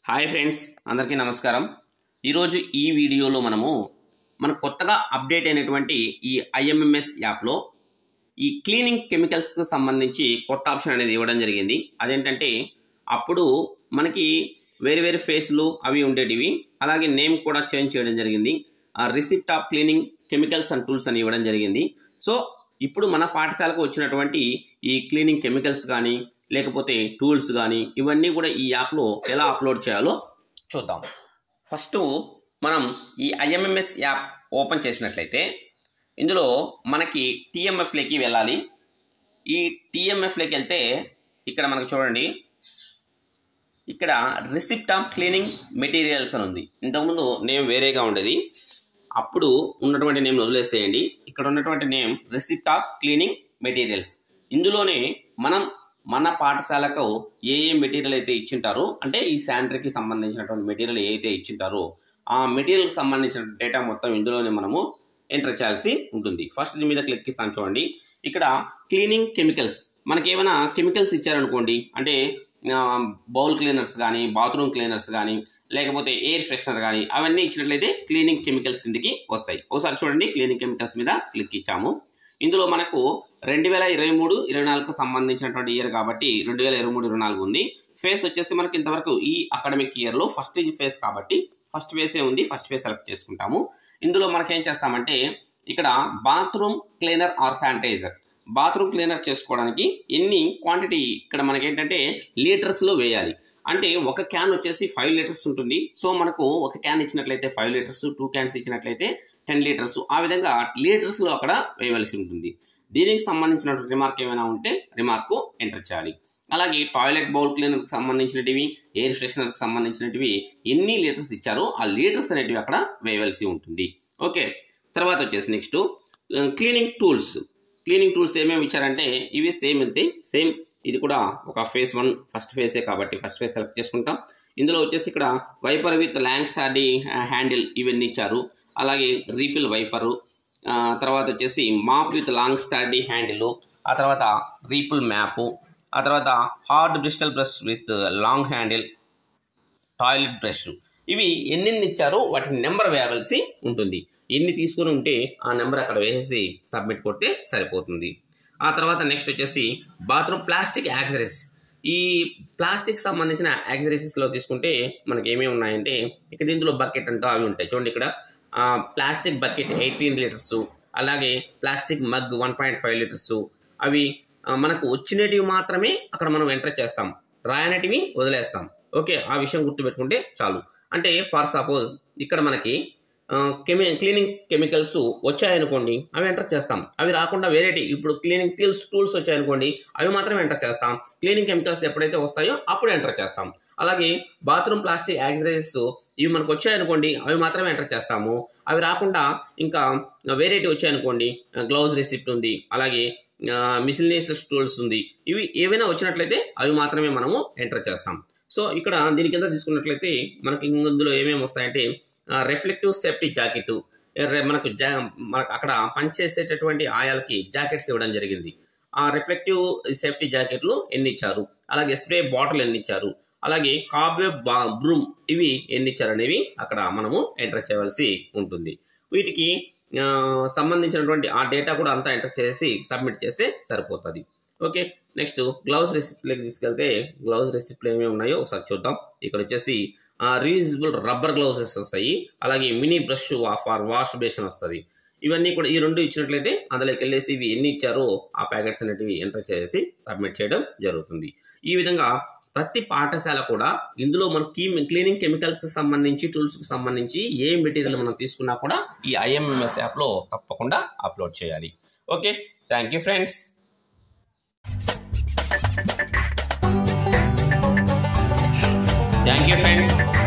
hi friends అందరికీ నమస్కారం ఈరోజు ఈ వీడియోలో మనము మన కొత్తగా అప్డేట్ అయినటువంటి ఈ ఐఎంఎంఎస్ యాప్లో ఈ క్లీనింగ్ కెమికల్స్కి సంబంధించి కొత్త ఆప్షన్ అనేది ఇవ్వడం జరిగింది అదేంటంటే అప్పుడు మనకి వేరు వేరు ఫేస్లు అవి ఉండేటివి అలాగే నేమ్ కూడా చేంజ్ చేయడం జరిగింది ఆ receipt of cleaning chemicals and tools అని ఇవ్వడం జరిగింది సో ఇప్పుడు మన పాఠశాలకు వచ్చినటువంటి ఈ క్లీనింగ్ కెమికల్స్ కానీ లేకపోతే టూల్స్ కానీ ఇవన్నీ కూడా ఈ యాప్లో ఎలా అప్లోడ్ చేయాలో చూద్దాం ఫస్ట్ మనం ఈ ఐఎంఎంఎస్ యాప్ ఓపెన్ చేసినట్లయితే ఇందులో మనకి టీఎంఎఫ్లోకి వెళ్ళాలి ఈ టీఎంఎఫ్లోకి వెళ్తే ఇక్కడ మనకు చూడండి ఇక్కడ రిసిప్ట్ ఆఫ్ క్లీనింగ్ మెటీరియల్స్ అని ఉంది ఇంతకుముందు నేమ్ వేరేగా ఉండేది అప్పుడు ఉన్నటువంటి నేమ్ వదిలేసేయండి ఇక్కడ ఉన్నటువంటి name receipt of cleaning materials ఇందులోనే మనం మన పాఠశాలకు ఏ ఏ మెటీరియల్ అయితే ఇచ్చింటారో అంటే ఈ శానిటరీకి సంబంధించినటువంటి మెటీరియల్ ఏదైతే ఇచ్చింటారో ఆ మెటీరియల్కి సంబంధించిన డేటా మొత్తం ఇందులోనే మనము ఎంటర్ చేయాల్సి ఉంటుంది ఫస్ట్ దీని మీద క్లిక్ ఇస్తాను చూడండి ఇక్కడ క్లీనింగ్ కెమికల్స్ మనకి ఏమైనా కెమికల్స్ ఇచ్చారనుకోండి అంటే బౌల్ క్లీనర్స్ కానీ బాత్రూమ్ క్లీనర్స్ కానీ లేకపోతే ఎయిర్ ఫ్రెషనర్ కానీ అవన్నీ ఇచ్చినట్లయితే క్లీనింగ్ కెమికల్స్ కిందకి వస్తాయి ఒకసారి చూడండి క్లీనింగ్ కెమికల్స్ మీద క్లిక్ ఇచ్చాము ఇందులో మనకు రెండు వేల ఇరవై మూడు ఇరవై నాలుగుకు సంబంధించినటువంటి ఇయర్ కాబట్టి రెండు వేల ఇరవై మూడు ఇరవై నాలుగు ఉంది ఫేస్ వచ్చేసి మనకి ఇంతవరకు ఈ అకాడమిక్ ఇయర్లో ఫస్ట్ ఫేస్ కాబట్టి ఫస్ట్ ఫేసే ఉంది ఫస్ట్ ఫేస్ సెలెక్ట్ చేసుకుంటాము ఇందులో మనకి ఏం చేస్తామంటే ఇక్కడ bathroom cleaner or sanitiser bathroom cleaner చేసుకోవడానికి ఎన్ని క్వాంటిటీ ఇక్కడ మనకి ఏంటంటే లీటర్స్లో వేయాలి అంటే ఒక క్యాన్ వచ్చేసి ఫైవ్ లీటర్స్ ఉంటుంది సో మనకు ఒక క్యాన్ ఇచ్చినట్లయితే ఫైవ్ లీటర్స్ టూ క్యాన్స్ ఇచ్చినట్లయితే టెన్ లీటర్స్ ఆ విధంగా లీటర్స్లో అక్కడ వేయవలసి ఉంటుంది దీనికి సంబంధించిన రిమార్క్ ఏమైనా ఉంటే రిమార్క్ ఎంటర్ చేయాలి అలాగే టాయిలెట్ బౌల్ క్లీనర్కి సంబంధించినటివి ఎయిర్ ఫ్రెషనర్కి సంబంధించినటివి ఎన్ని లీటర్స్ ఇచ్చారో ఆ లీటర్స్ అనేటివి అక్కడ వేయవలసి ఉంటుంది ఓకే తర్వాత వచ్చేసి next cleaning tools cleaning tools ఏమేమి ఇచ్చారంటే ఇవి సేమ్ అంతే సేమ్ ఇది కూడా ఒక ఫేస్ వన్ ఫస్ట్ ఫేసే కాబట్టి ఫస్ట్ ఫేస్ సెలెక్ట్ చేసుకుంటాం ఇందులో వచ్చేసి ఇక్కడ wiper with long sturdy handle ఇవన్నీ ఇచ్చారు అలాగే రీఫిల్ వైఫరు తర్వాత వచ్చేసి mop with long sturdy handle ఆ తర్వాత రీఫిల్ మ్యాపు ఆ తర్వాత hard bristle brush with long handle toilet brush ఇవి ఎన్నెన్ని ఇచ్చారో వాటి నెంబర్ వేయవలసి ఉంటుంది ఎన్ని తీసుకుని ఉంటే ఆ నెంబర్ అక్కడ వేసేసి సబ్మిట్ కొడితే సరిపోతుంది ఆ తర్వాత నెక్స్ట్ వచ్చేసి బాత్రూమ్ ప్లాస్టిక్ యాక్సరీస్ ఈ ప్లాస్టిక్ సంబంధించిన యాక్సరీసెస్లో తీసుకుంటే మనకి ఏమేమి ఉన్నాయంటే ఇక్కడ ఇందులో బకెట్ అంటూ అవి ఉంటాయి చూడండి ఇక్కడ ప్లాస్టిక్ బకెట్ ఎయిటీన్ లీటర్స్ అలాగే plastic mug one point five litres అవి మనకు వచ్చినటివి మాత్రమే అక్కడ మనం ఎంటర్ చేస్తాం రాయనటివి వదిలేస్తాం ఓకే ఆ విషయం గుర్తుపెట్టుకుంటే చాలు అంటే ఫర్ సపోజ్ ఇక్కడ మనకి కెమి క్లీనింగ్ కెమికల్స్ వచ్చాయనుకోండి అవి ఎంటర్ చేస్తాం అవి రాకుండా వేరేటి ఇప్పుడు క్లీనింగ్ టూల్స్ టూల్స్ వచ్చాయనుకోండి అవి మాత్రం ఎంటర్ చేస్తాం క్లీనింగ్ కెమికల్స్ ఎప్పుడైతే వస్తాయో అప్పుడు ఎంటర్ చేస్తాం అలాగే బాత్రూమ్ ప్లాస్టిక్ యాక్సరీస్ ఇవి మనకు వచ్చాయనుకోండి అవి మాత్రమే ఎంటర్ చేస్తాము అవి రాకుండా ఇంకా వేరేటి వచ్చాయనుకోండి గ్లౌజ్ రిసిప్ట్ ఉంది అలాగే మిసిలినియస్ టూల్స్ ఉంది ఇవి ఏవైనా వచ్చినట్లయితే అవి మాత్రమే మనము ఎంటర్ చేస్తాం సో ఇక్కడ దీని కింద తీసుకున్నట్లయితే మనకి ఇందులో ఏమేమి వస్తాయంటే రిఫ్లెక్టివ్ సేఫ్టీ జాకెట్ మనకు జా మనకు అక్కడ పనిచేసేటటువంటి ఆయాలకి జాకెట్స్ ఇవ్వడం జరిగింది ఆ రిఫ్లెక్టివ్ సేఫ్టీ జాకెట్లు ఎన్ని ఇచ్చారు అలాగే స్ప్రే బాటిల్ ఎన్ని ఇచ్చారు అలాగే కాబ్వెబ్ బా బ్రూమ్ ఇవి ఎన్ని ఇచ్చారు అనేవి అక్కడ మనము ఎంటర్ చేయవలసి ఉంటుంది వీటికి సంబంధించినటువంటి ఆ డేటా కూడా అంతా ఎంటర్ చేసి సబ్మిట్ చేస్తే సరిపోతుంది ఓకే నెక్స్ట్ గ్లౌజ్ రెసిప్ట్లోకి తీసుకెళ్తే గ్లౌజ్ రెసిప్ట్లు ఏమేమి ఉన్నాయో ఒకసారి చూద్దాం ఇక్కడ వచ్చేసి రీయూజబుల్ రబ్బర్ గ్లౌజెస్ వస్తాయి అలాగే mini brush for wash basin వస్తుంది ఇవన్నీ కూడా ఈ రెండు ఇచ్చినట్లయితే అందులోకి వెళ్ళేసి ఇవి ఎన్ని ఇచ్చారో ఆ ప్యాకెట్స్ అనేటివి ఎంటర్ చేసి సబ్మిట్ చేయడం జరుగుతుంది ఈ విధంగా ప్రతి పాఠశాల కూడా ఇందులో మన కీ క్లీనింగ్ కెమికల్స్కి సంబంధించి టూల్స్కి సంబంధించి ఏ మెటీరియల్ మనం తీసుకున్నా కూడా ఈ ఐఎంఎంఎస్ యాప్లో తప్పకుండా అప్లోడ్ చేయాలి okay thank you friends thank you friends